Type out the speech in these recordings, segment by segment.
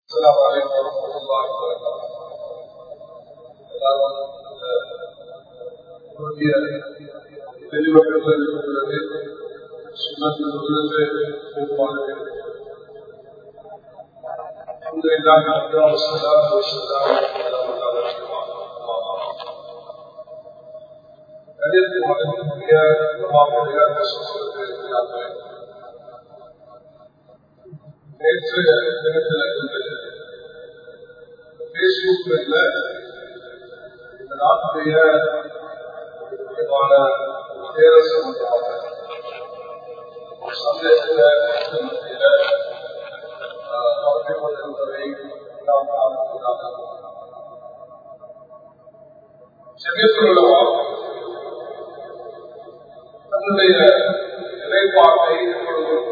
السلام عليكم ورحمة الله وبركاته தெளிவற்றது சுண்ணத்தில் உள்ளது போக்குவார்கள் الحمد لله رب والصلاة والسلام على رسول الله கணித்து மனிதனுடைய மாபடியாக சொல்றது நேற்று தினத்தில் இருந்தது பேஸ்புக்ல இந்த நாட்டுடைய முக்கியமான பேரரசு சம்பந்தமாக சந்தேகத்தில் மத்தியில பரப்பிக் கொண்டிருப்பதை நாம் காணக்கூடியதாக செவியத்துள்ளவா தன்னுடைய நிலைப்பாட்டை எப்பொழுதும்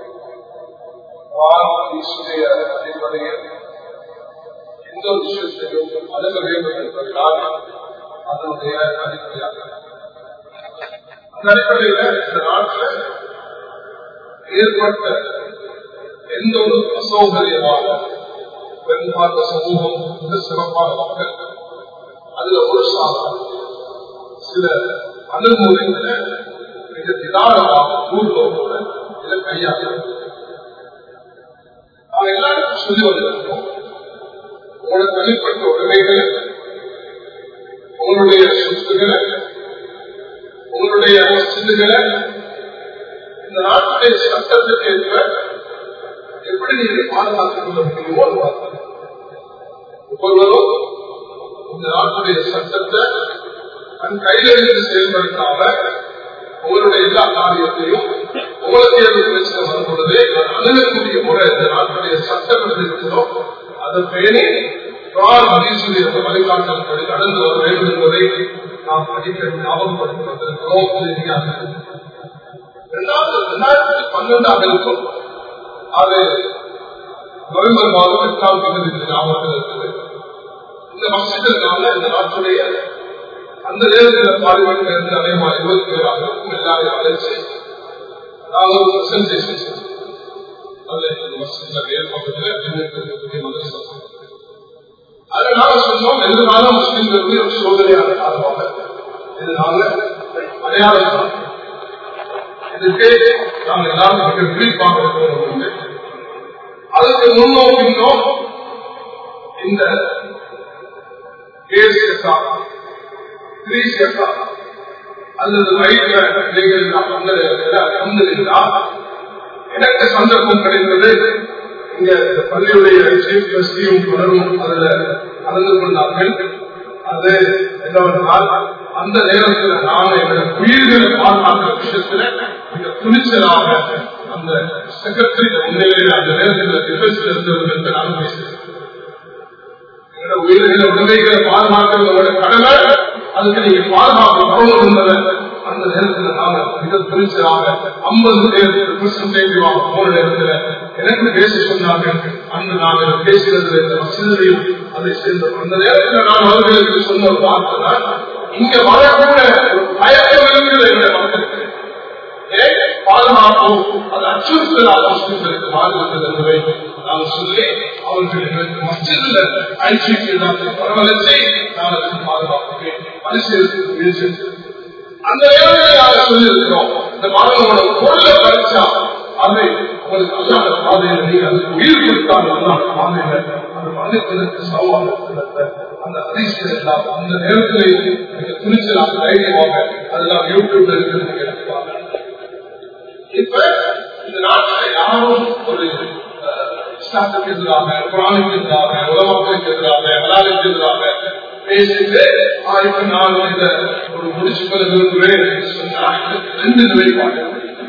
ஈஸ்வரிய அடிப்படையில் எந்த விஷயத்தையும் அணுக வேண்டும் என்பதுதான் அதனுடைய அடிப்படையாக அந்த அடிப்படையில் இந்த நாட்டில் ஏற்பட்ட எந்த ஒரு அசௌகரியமான பெண் பார்த்த சமூகம் மிக சிறப்பான மக்கள் அதுல ஒரு சாதனம் சில அணுகுமுறைகளை மிக நிதானமாக பூர்வத்தோட இதை கையாளும் நாங்கள் எல்லாருக்கும் சொல்லி வந்திருக்கோம் உங்களோட தனிப்பட்ட உரிமைகளை உங்களுடைய சொத்துக்களை உங்களுடைய சிந்துகளை இந்த நாட்டுடைய சட்டத்துக்கு ஏற்ப எப்படி நீங்கள் பாதுகாத்துக் கொள்ள முடியுமோ ஒவ்வொருவரும் இந்த நாட்டுடைய சட்டத்தை தன் கையிலிருந்து செயல்படுத்தாம உங்களுடைய எல்லா காரியத்தையும் உங்களுக்கு ஏதாவது பிரச்சனை வரும் பொழுது அணுகக்கூடிய முறை இந்த நாட்டுடைய சட்டம் இருக்கிறதோ அதை பேணி அதீசுடைய வழிகாட்டல்படி நடந்து வர வேண்டும் என்பதை நாம் அடிக்கடி ஞாபகப்படுத்தி வந்திருக்கிறோம் இரண்டாவது இரண்டாயிரத்தி பன்னெண்டாக இருக்கும் அது நவம்பர் மாதம் எட்டாம் தேதி ஞாபகத்தில் இருக்குது இந்த மசிதனால இந்த நாட்டுடைய அந்த நேரத்தில் பார்லிமெண்ட் இருந்து அதேமா இருபத்தி ஏழாக இருக்கும் எல்லாரையும் அழைச்சு நாங்கள் ஒரு பிரசன்டேஷன் அதுல நாங்க சொன்னோம் எதனால முஸ்லிம்களுக்கு ஒரு சோதனையான காரணமாக இதனால அடையாளம் இதுக்கு நாங்க எல்லாரும் மிக விழிப்பாக இருக்கிறோம் அதுக்கு முன்னோ பின்னோ இந்த கேஸ் கிரீஸ் அல்லது ரைட்ல எனக்கு சந்தர்ப்பம் கிடைத்தது இங்க பள்ளியுடைய சீஃப் ட்ரஸ்டியும் தொடரும் அதுல கலந்து கொண்டார்கள் அது என்னவென்றால் அந்த நேரத்தில் நாம எங்களுடைய உயிர்களை பாதுகாக்கிற விஷயத்துல மிக துணிச்சலாக அந்த செக்ரட்டரி முன்னிலையில் அந்த நேரத்தில் டிஃபென்ஸ்ல இருந்தவர்கள் என்று நான் பேசுகிறேன் எங்களுடைய உயிர்களை உடமைகளை பாதுகாக்கிறதோட கடமை அதுக்கு நீங்க பாதுகாப்பு என்பதை அந்த நேரத்தில் நாங்க மிக துணிச்சலாக ஐம்பது பேர் ரிப்ரசன்டேட்டிவாக போன நேரத்தில் எனக்கு பேச சொன்னார்கள் அன்று நாங்கள் பேசுகிறது இந்த மசிதையும் அதை சேர்ந்த அந்த நேரத்தில் நான் அவர்களுக்கு சொன்ன ஒரு வார்த்தை இங்க வரக்கூட ஒரு பயக்கம் இருக்கிறது என்ற மக்களுக்கு பாதுகாப்பு அது அச்சுறுத்தலாக முஸ்லிம்களுக்கு மாறுகிறது என்பதை நான் சொல்லி அவர்களுக்கு மஸ்ஜிதில் ஐசிக்கு வரவழைச்சி நான் அதற்கு பாதுகாப்புக்கு பரிசீலித்து முயற்சி அந்த நேரத்தில் நாங்கள் சொல்லியிருக்கிறோம் இந்த மாணவனோட பொருளை பறிச்சா அதை உங்களுக்கு அல்லாத பாதையில் நீங்க அதுக்கு உயிர் கொடுத்தாங்க அல்லாத பாதையில அந்த மன்னிப்பதற்கு சவால் அந்த அதிசயம் எல்லாம் அந்த நேரத்தில் மிக துணிச்சலாக தைரியமாக அதெல்லாம் யூடியூப்ல இருக்கிறது எடுப்பாங்க இப்ப இந்த நாட்டில் யாரும் ஒரு இஸ்லாத்துக்கு எதிராக குரானுக்கு எதிராக உலகங்களுக்கு எதிராக வலாலுக்கு எதிராக பேசிட்டு இப்ப நான் இந்த ஒரு முடிச்சு கொள்ள விரும்புகிறேன் சொன்னால் ரெண்டு நிலைப்பாடு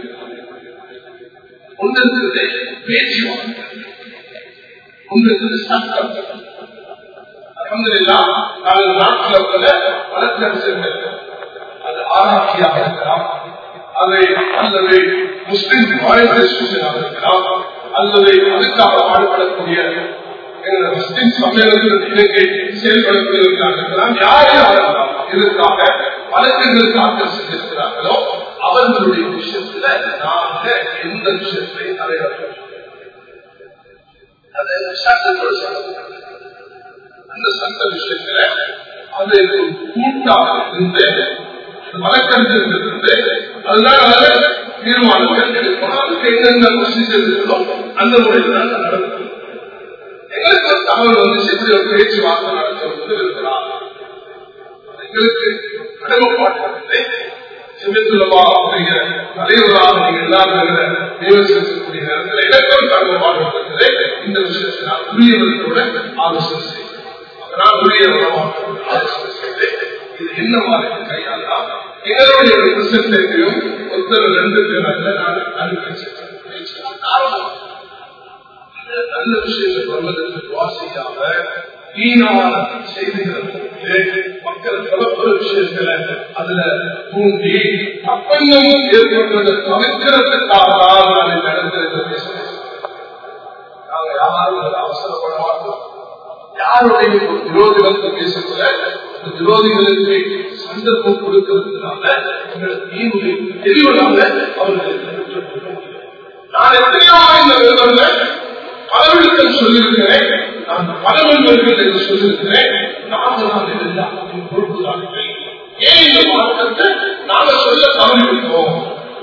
ஒன்று பேச்சுவார்த்தை ஒன்று சட்டம் அலமதுல்லா நாங்கள் நாட்டில் உள்ள வழக்கறிஞர்கள் அது ஆராய்ச்சியாக இருக்கலாம் அதை அல்லது முஸ்லிம் ஆயுதமாக இருக்கலாம் அல்லது அதுக்காக பாடுபடக்கூடிய முஸ்லிம் சம்மேளனத்தில் இலங்கை செயல்படக்கூடியவர்களாக யாரையும் இதற்காக வழக்குகள் தாக்கல் செஞ்சிருக்கிறார்களோ அவர்களுடைய விஷயத்துல நாங்க எந்த விஷயத்தை அடையாளம் அது சட்டத்தோடு சம்பந்தப்பட்டது அந்த சட்ட விஷயத்துல அது கூட்டாக இருந்து வழக்கறிஞர்கள் இருந்து அதுதான் அதில் தீர்மானங்கள் எடுக்கணும் அதுக்கு எந்தெந்த ப்ரொசீஜர் இருக்கோ அந்த முறையில் தான் நடக்கும் எங்களுக்கு ஒரு தகவல் வந்து எப்படி ஒரு பேச்சுவார்த்தை நடத்த இருக்கிறார் எங்களுக்கு கடமைப்பாட்டு சிவத்துலமா அப்படிங்கிற தலைவராக நீங்க எல்லாரும் நியமிச்சிருக்கக்கூடிய நேரத்தில் எனக்கு ஒரு கடமைப்பாடு இருக்கிறது இந்த விஷயத்தை நான் உரியவர்களோட ஆலோசனை செய்வேன் அதனால் உரியவர்களாக ஆலோசனை செய்து இது என்ன மாதிரி கையாளா எங்களுடைய பிரசத்தையும் ஒருத்தர் ரெண்டு பேர் நான் அனுப்பி காரணம் நல்ல விஷயங்கள் வருவதற்கு வாசிக்காம வீணான செய்திகளை மக்கள் பல பல விஷயங்களை அதுல தூண்டி அப்பங்கமும் ஏற்பட்டதை தவிர்க்கிறதுக்காக நான் இந்த இடத்துல பேசுறேன் நாங்க யாரும் அதை அவசரப்பட மாட்டோம் யாருடைய விரோதி வந்து பேசக்கூட அந்த விரோதிகளுக்கு சந்தர்ப்பம் கொடுக்கிறதுனால எங்களுக்கு தீர்வு தெளிவனால அவர்களுக்கு நான் எத்தனையோ இந்த விதத்துல பலவிடத்தில் சொல்லியிருக்கிறேன் நான் பலவர்கள் என்று சொல்லியிருக்கிறேன் நாங்கள் நான் எல்லாத்தையும் பொறுப்புதார்கள் ஏன் இந்த மாற்றத்தை நாங்க சொல்ல தவறிவிட்டோம்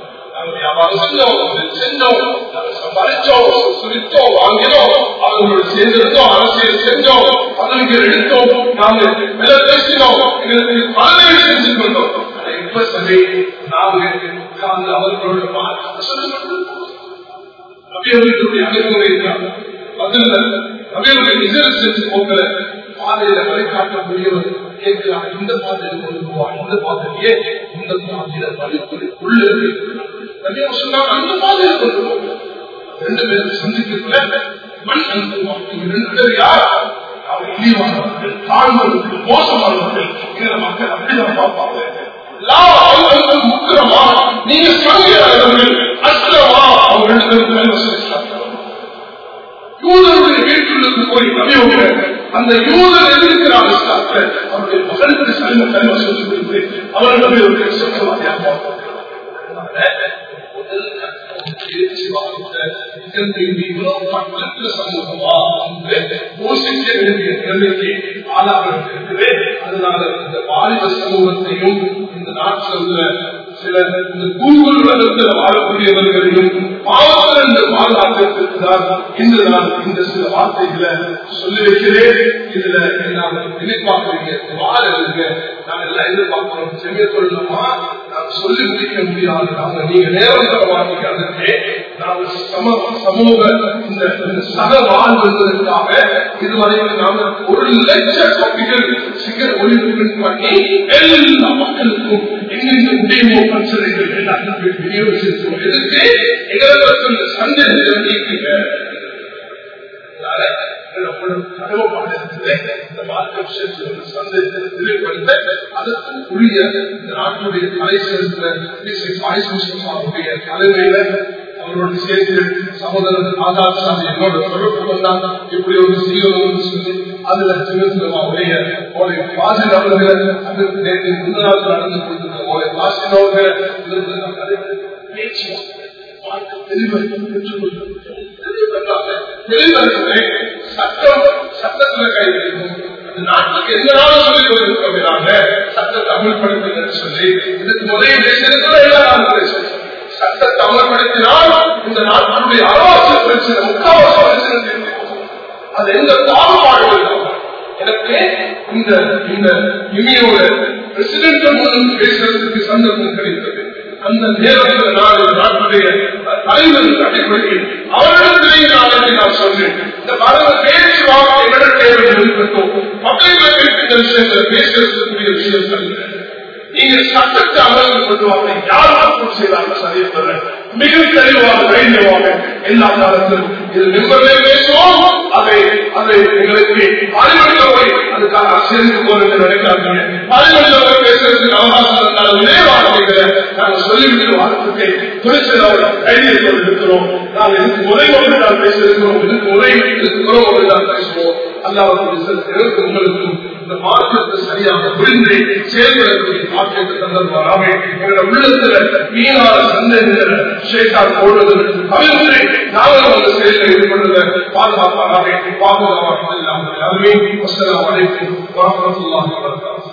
சேர்ந்திருந்தோம் அரசியல் செஞ்சோம் பதவிகள் எடுத்தோம் நாங்கள் மேல பேசினோம் எங்களுக்கு பலனை செஞ்சு கொண்டோம் இப்ப சரி நாங்க உட்கார்ந்து அவர்களோட மாற்றத்தை சொல்ல நபியவர்களுடைய அணுகுமுறை பதில் நபியவருடைய நிஜரசு போக்கல பாதையில வழிகாட்டக்கூடியவர் கேட்கிறார் இந்த பாதையில் கொண்டு போவா இந்த பாதையிலே இந்த பாதையில வழித்துறை உள்ள நபியவர் சொன்னாங்க அந்த பாதையில கொண்டு போங்க ரெண்டு பேரும் சந்திக்கல மண் அனுப்புவாங்க ரெண்டு பேர் யார் அவர் இழிவானவர்கள் தாழ்ந்தவர்கள் மோசமானவர்கள் எங்களை மக்கள் அப்படிதான் பார்ப்பாங்க முக்கிரமா நீங்க சங்கையாளர்கள் அஸ்லமா அவங்க ரெண்டு பேரும் யூதருடைய வீட்டுக்கு போய் நபியோட அந்த யூதர் எதிர்க்கிறார் அவருடைய மகனுக்கு சலிம கல்வ சொல்லி கொடுத்து அவர் நபியோடைய சொந்தமாக அதனால இந்த வாலிப சமூகத்தையும் இந்த நாட்டில் உள்ள சில இந்த கூகுள் உலகத்தில் வாழக்கூடியவர்களையும் பாவத்திலிருந்து பாதுகாத்திருக்கிறார் இன்று நான் இந்த சில வார்த்தைகளை சொல்லி வைக்கிறேன் இதுல நான் எதிர்பார்க்கிறீங்க வாழறீங்க நாங்க எல்லாம் எதிர்பார்க்கிறோம் செவிய சொல்லணுமா நான் சொல்லி முடிக்க முடியாது நாங்க நீங்க நேரம் தர வாங்கிக்காதே நாங்கள் சம சமூக இந்த இந்த சக வாழ்வதற்காக இதுவரைக்கும் நாங்கள் ஒரு லட்ச கோடிகள் சிகர் ஒளிபரப்பு பண்ணி எல்லா மக்களுக்கும் எங்கெங்க முடியுமோ பிரச்சனைகள் எல்லாத்தையும் விநியோகிச்சிருக்கோம் எதுக்கு எங்களுக்கு இந்த சந்தேகத்தை நீக்குங்க நாட்டுடைய தலை செலுத்துடைய தலைமையில அவரோட சேர்ந்து சகோதரர் ஆதார் சாமி என்னோட தொடர்பு வந்தாங்க இப்படி ஒரு சீரம் சொல்லி அதுல சிவசுலமாவுடைய ஓலை வாசல் அவர்கள் அதுக்கு நேற்று முந்த நாள் நடந்து கொடுத்திருந்த ஓலை வாசல் அவர்கள் பேச்சு சட்டம் சட்டத்துல கை வைக்கும் நாட்டுக்கு எந்த நாளும் சொல்லிக் கொண்டிருக்கிறாங்க சட்டத்தை அமல்படுத்துங்க சொல்லி இதுக்கு முதலில் பேசியிருக்கிற எல்லா நாளும் பேசுறேன் சட்டத்தை அமல்படுத்தினால் இந்த நாட்டினுடைய அறவாச பிரச்சனை முக்காவாச பிரச்சனை அது எந்த பாகுபாடு எனக்கு இந்த இந்த இமையோட பிரசிடென்ட் மூலம் பேசுறதுக்கு சந்தர்ப்பம் கிடைத்தது அந்த நேரத்தில் நான் நாட்டுடைய தலைவர் அடிப்படையில் அவரிடத்திலேயே நாளைக்கு நான் சொன்னேன் இந்த பரவ பேச்சுவார்த்தை என்னென்ன தேவை இருக்கட்டும் மக்களுக்கு இந்த விஷயங்களை பேசுறதுக்குரிய விஷயங்கள் நீங்க சட்டத்தை அமர்ந்து கொண்டு வாங்க யார் மாற்றம் செய்தாங்க சரியப்படுற மிக தெளிவாக வேண்டியவாக எல்லா காலத்திலும் இது நிம்மதியே பேசுவோம் அதை அதை எங்களுக்கு அறிவழிகளை அதுக்காக சேர்ந்து போறது நினைக்காதீங்க அறிவழிகளை பேசுறதுக்கு அவகாசம் இருந்தாலும் இதே வார்த்தைகளை நாங்கள் சொல்லிவிட்டு வார்த்தைக்கு துணிச்சலாக கைதியை கொண்டிருக்கிறோம் நாங்கள் இதுக்கு முறை கொண்டு நான் பேசியிருக்கிறோம் இதுக்கு முறை இதுக்கு முறை கொண்டு நான் பேசுவோம் அல்லாவுக்கு உங்களுக்கும் இந்த மார்க்கத்தை சரியாக புரிந்து செயல்படக்கூடிய மாற்றத்தை தந்தருவாராக எங்களுடைய உள்ளத்துல வீணான சந்தேகங்களை ஷேக்கார் போடுவது தவிர்த்து நாங்கள் அந்த செயலை ஈடுபடுவதை பாதுகாப்பாராக பாதுகாப்பாக இல்லாமல் அஸ்லாம் வலைக்கும் வரமத்துல்லாஹி வரகாத்து